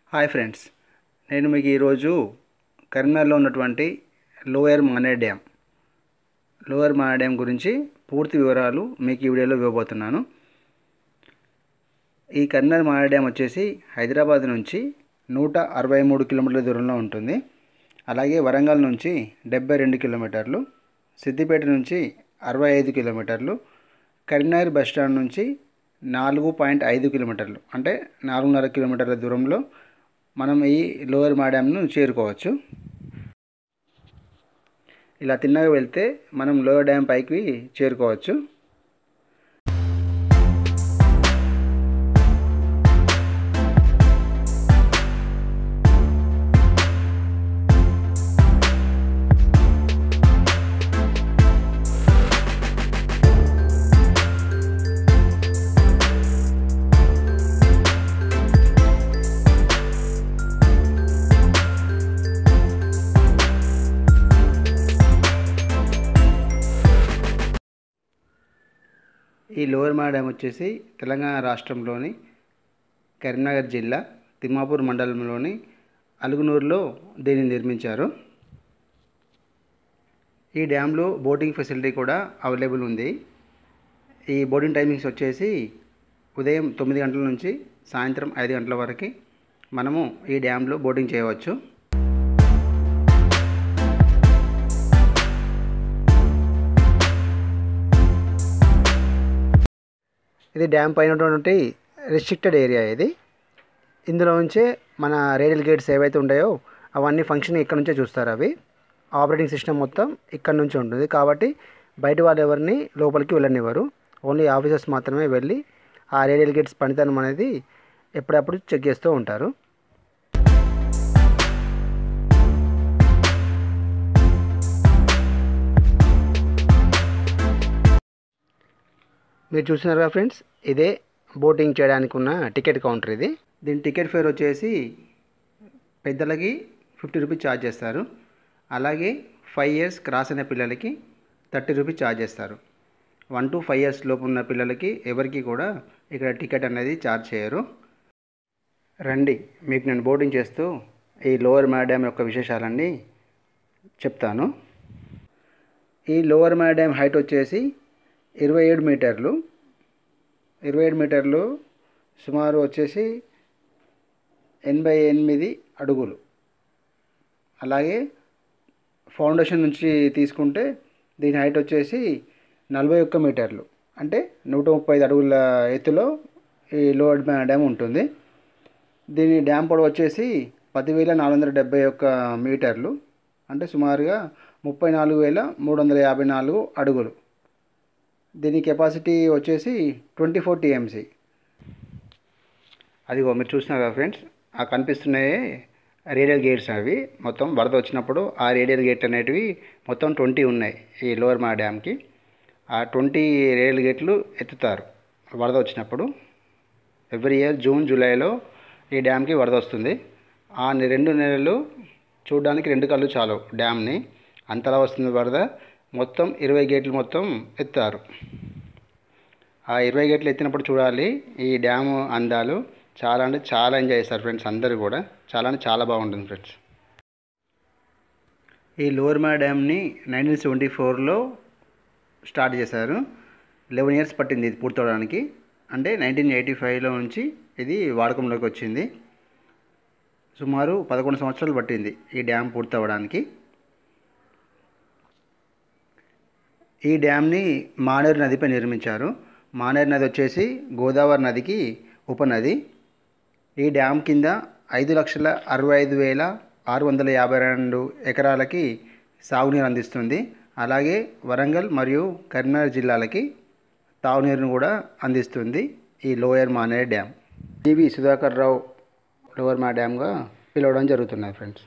Hi friends నేను మీకు ఈరోజు కరీంనగర్లో ఉన్నటువంటి లోయర్ మానే డ్యామ్ లోయర్ మానే డ్యామ్ గురించి పూర్తి వివరాలు మీకు ఈ వీడియోలో ఇవ్వబోతున్నాను ఈ కరీంనగర్ మానే డ్యామ్ వచ్చేసి హైదరాబాద్ నుంచి నూట అరవై మూడు కిలోమీటర్ల దూరంలో ఉంటుంది అలాగే వరంగల్ నుంచి డెబ్బై రెండు కిలోమీటర్లు సిద్దిపేట నుంచి అరవై ఐదు కిలోమీటర్లు కరీంనగర్ బస్ స్టాండ్ నుంచి నాలుగు పాయింట్ ఐదు కిలోమీటర్లు అంటే నాలుగున్నర కిలోమీటర్ల దూరంలో మనం ఈ లోయర్ మా డ్యామ్ను చేరుకోవచ్చు ఇలా తిన్నగా వెళ్తే మనం లోయర్ డ్యామ్ పైకి చేరుకోవచ్చు ఈ లోయర్ మా డ్యామ్ వచ్చేసి తెలంగాణ రాష్ట్రంలోని కరీంనగర్ జిల్లా తిమ్మాపూర్ మండలంలోని అలుగునూరులో దీన్ని నిర్మించారు ఈ డ్యాంలో బోటింగ్ ఫెసిలిటీ కూడా అవైలబుల్ ఉంది ఈ బోటింగ్ టైమింగ్స్ వచ్చేసి ఉదయం తొమ్మిది గంటల నుంచి సాయంత్రం ఐదు గంటల వరకు మనము ఈ డ్యాంలో బోటింగ్ చేయవచ్చు ఇది డ్యామ్ పైన ఉన్నటువంటి రిస్ట్రిక్టెడ్ ఏరియా ఇది ఇందులో నుంచే మన రేడియల్ గేట్స్ ఏవైతే ఉంటాయో అవన్నీ ఫంక్షన్ ఇక్కడ నుంచే చూస్తారు అవి ఆపరేటింగ్ సిస్టమ్ మొత్తం ఇక్కడ నుంచి ఉంటుంది కాబట్టి బయట వాళ్ళు ఎవరిని లోపలికి వెళ్ళనివ్వరు ఓన్లీ ఆఫీసర్స్ మాత్రమే వెళ్ళి ఆ రేడియల్ గేట్స్ పనితనం అనేది ఎప్పుడప్పుడు చెక్ చేస్తూ ఉంటారు మీరు చూసినారుగా ఫ్రెండ్స్ ఇదే బోటింగ్ చేయడానికి ఉన్న టికెట్ కౌంటర్ ఇది దీని టికెట్ ఫేర్ వచ్చేసి పెద్దలకి ఫిఫ్టీ రూపీస్ ఛార్జ్ చేస్తారు అలాగే ఫైవ్ ఇయర్స్ క్రాస్ అయిన పిల్లలకి థర్టీ రూపీస్ ఛార్జ్ చేస్తారు వన్ టు ఫైవ్ ఇయర్స్ లోపు ఉన్న పిల్లలకి ఎవరికి కూడా ఇక్కడ టికెట్ అనేది ఛార్జ్ చేయరు రండి మీకు నేను బోటింగ్ చేస్తూ ఈ లోవర్ మా డ్యామ్ యొక్క విశేషాలన్నీ చెప్తాను ఈ లోవర్ మా డ్యామ్ హైట్ వచ్చేసి ఇరవై ఏడు మీటర్లు ఇరవై ఏడు మీటర్లు సుమారు వచ్చేసి ఎనభై ఎనిమిది అడుగులు అలాగే ఫౌండేషన్ నుంచి తీసుకుంటే దీని హైట్ వచ్చేసి నలభై ఒక్క మీటర్లు అంటే నూట ముప్పై ఐదు అడుగుల ఎత్తులో ఈ లోవర్ డ్యామ్ ఉంటుంది దీని డ్యామ్ పొడవు వచ్చేసి పదివేల నాలుగు వందల డెబ్బై ఒక్క మీటర్లు అంటే సుమారుగా ముప్పై నాలుగు వేల మూడు వందల యాభై నాలుగు అడుగులు దీని కెపాసిటీ వచ్చేసి ట్వంటీ ఫోర్ టీఎంసీ అదిగో మీరు చూసినారు కదా ఫ్రెండ్స్ ఆ కనిపిస్తున్నాయే రేడియల్ గేట్స్ అవి మొత్తం వరద వచ్చినప్పుడు ఆ రేడియల్ గేట్ అనేటివి మొత్తం ట్వంటీ ఉన్నాయి ఈ లోవర్ మా డ్యామ్కి ఆ ట్వంటీ రేడియల్ గేట్లు ఎత్తుతారు వరద వచ్చినప్పుడు ఎవ్రీ ఇయర్ జూన్ జూలైలో ఈ డ్యామ్కి వరద వస్తుంది ఆ రెండు నెలలు చూడడానికి రెండు కళ్ళు చాలు డ్యామ్ని అంతలా వస్తుంది వరద మొత్తం ఇరవై గేట్లు మొత్తం ఎత్తారు ఆ ఇరవై గేట్లు ఎత్తినప్పుడు చూడాలి ఈ డ్యాము అందాలు చాలా అంటే చాలా ఎంజాయ్ చేస్తారు ఫ్రెండ్స్ అందరూ కూడా చాలా అంటే చాలా బాగుంటుంది ఫ్రెండ్స్ ఈ లోవర్మా డ్యామ్ని నైన్టీన్ సెవెంటీ ఫోర్లో స్టార్ట్ చేశారు లెవెన్ ఇయర్స్ పట్టింది ఇది పూర్తవడానికి అంటే నైన్టీన్ ఎయిటీ ఫైవ్లో నుంచి ఇది వాడకంలోకి వచ్చింది సుమారు పదకొండు సంవత్సరాలు పట్టింది ఈ డ్యామ్ పూర్తవడానికి ఈ డ్యామ్ని మానేరు నదిపై నిర్మించారు మానేరు నది వచ్చేసి గోదావరి నదికి ఉపనది ఈ డ్యామ్ కింద ఐదు లక్షల అరవై ఐదు వేల ఆరు వందల యాభై రెండు ఎకరాలకి సాగునీరు అందిస్తుంది అలాగే వరంగల్ మరియు కరీంనగర్ జిల్లాలకి తాగునీరును కూడా అందిస్తుంది ఈ lower Maner dam G V Sudhakar Rao lower మా డ్యామ్గా పిలవడం జరుగుతున్నాయి ఫ్రెండ్స్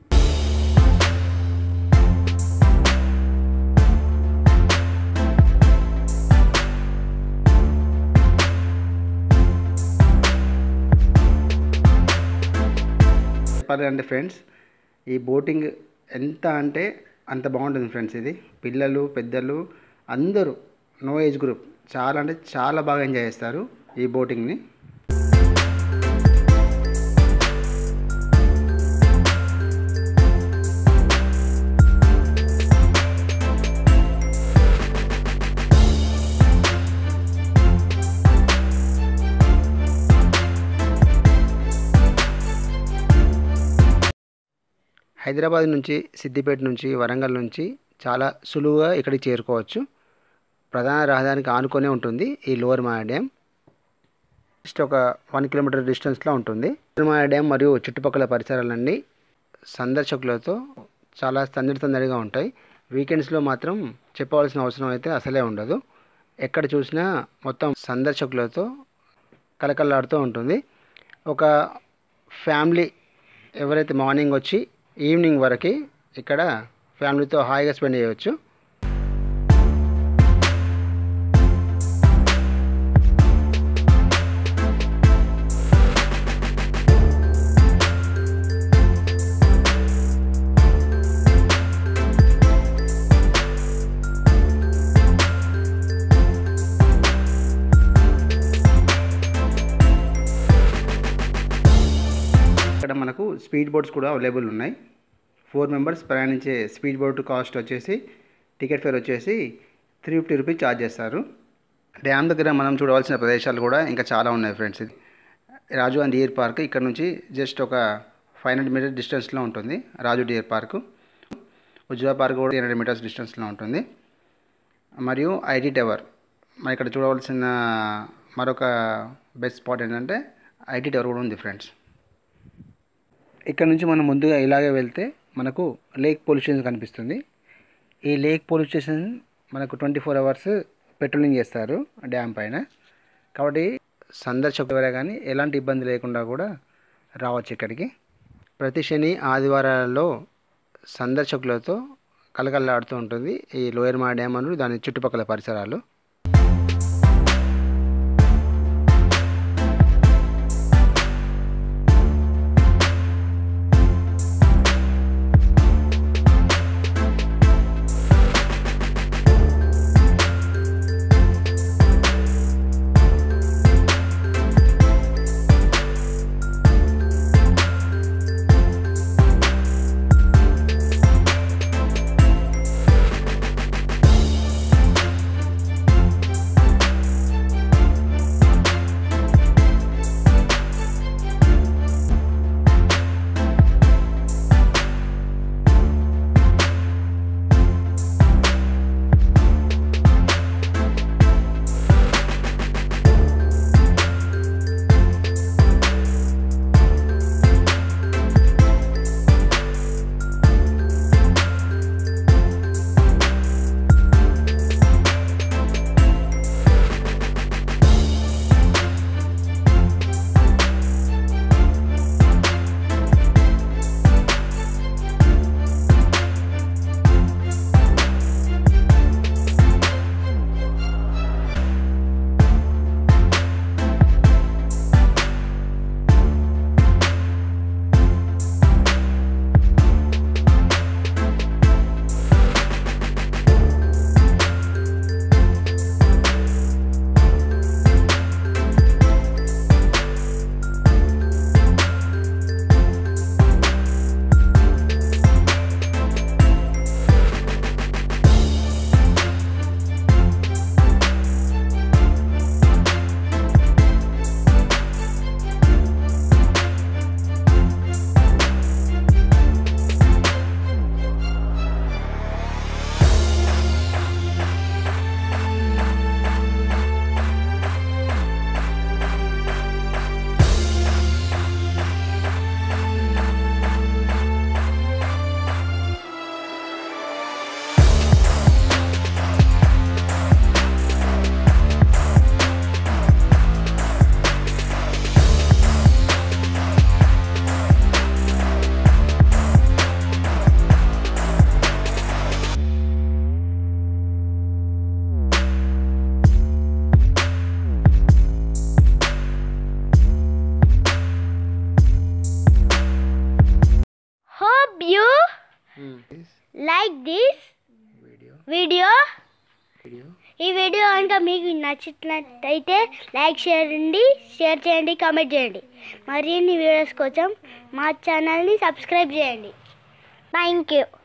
చెప్పాలి అంటే ఫ్రెండ్స్ ఈ బోటింగ్ ఎంత అంటే అంత బాగుంటుంది ఫ్రెండ్స్ ఇది పిల్లలు పెద్దలు అందరూ నో ఏజ్ గ్రూప్ చాలా అంటే చాలా బాగా ఎంజాయ్ చేస్తారు ఈ బోటింగ్ని హైదరాబాద్ నుంచి సిద్దిపేట నుంచి వరంగల్ నుంచి చాలా సులువుగా ఇక్కడికి చేరుకోవచ్చు ప్రధాన రహదారికి ఆనుకొనే ఉంటుంది ఈ లోవర్ మాయా డ్యామ్ జస్ట్ ఒక వన్ కిలోమీటర్ డిస్టెన్స్లో ఉంటుంది లోవర్ మాయా డ్యామ్ మరియు చుట్టుపక్కల పరిసరాలన్నీ సందర్శకులతో చాలా సందడి సందడిగా ఉంటాయి వీకెండ్స్లో మాత్రం చెప్పవలసిన అవసరం అయితే అసలే ఉండదు ఎక్కడ చూసినా మొత్తం సందర్శకులతో కలకల్లాడుతూ ఉంటుంది ఒక ఫ్యామిలీ ఎవరైతే మార్నింగ్ వచ్చి ఈవినింగ్ వరకు ఇక్కడ ఫ్యామిలీతో హాయిగా స్పెండ్ చేయవచ్చు ఇక్కడ మనకు స్పీడ్ బోట్స్ కూడా అవైలబుల్ ఉన్నాయి ఫోర్ మెంబర్స్ ప్రయాణించే స్పీడ్ బోట్ కాస్ట్ వచ్చేసి టికెట్ ఫేర్ వచ్చేసి త్రీ ఫిఫ్టీ రూపీస్ ఛార్జ్ చేస్తారు డ్యామ్ దగ్గర మనం చూడవలసిన ప్రదేశాలు కూడా ఇంకా చాలా ఉన్నాయి ఫ్రెండ్స్ ఇది రాజు అండ్ డియర్ పార్క్ ఇక్కడ నుంచి జస్ట్ ఒక ఫైవ్ హండ్రెడ్ మీటర్స్ డిస్టెన్స్లో ఉంటుంది రాజు డియర్ పార్క్ ఉజ్వా పార్క్ కూడా త్రీ హండ్రెడ్ మీటర్స్ డిస్టెన్స్లో ఉంటుంది మరియు ఐటీ టవర్ మన ఇక్కడ చూడవలసిన మరొక బెస్ట్ స్పాట్ ఏంటంటే ఐటీ టవర్ కూడా ఉంది ఫ్రెండ్స్ ఇక్కడ నుంచి మనం ముందుగా ఇలాగే వెళ్తే మనకు లేక్ పోలీస్ స్టేషన్ కనిపిస్తుంది ఈ లేక్ పోలీస్ స్టేషన్ మనకు ట్వంటీ ఫోర్ అవర్స్ పెట్రోలింగ్ చేస్తారు డ్యామ్ పైన కాబట్టి సందర్శకులు ఎవరే కానీ ఎలాంటి ఇబ్బంది లేకుండా కూడా రావచ్చు ఇక్కడికి ప్రతి శని ఆదివారాలలో సందర్శకులతో కలకల్లాడుతూ ఉంటుంది ఈ లోయర్ మా డ్యామ్ అను దాని చుట్టుపక్కల పరిసరాలు Hope you like this video video. Video ఈ వీడియో కనుక మీకు నచ్చినట్లయితే లైక్ చేయండి షేర్ చేయండి కామెంట్ చేయండి మరిన్ని వీడియోస్ కోసం మా ఛానల్ని సబ్స్క్రైబ్ చేయండి థ్యాంక్ యూ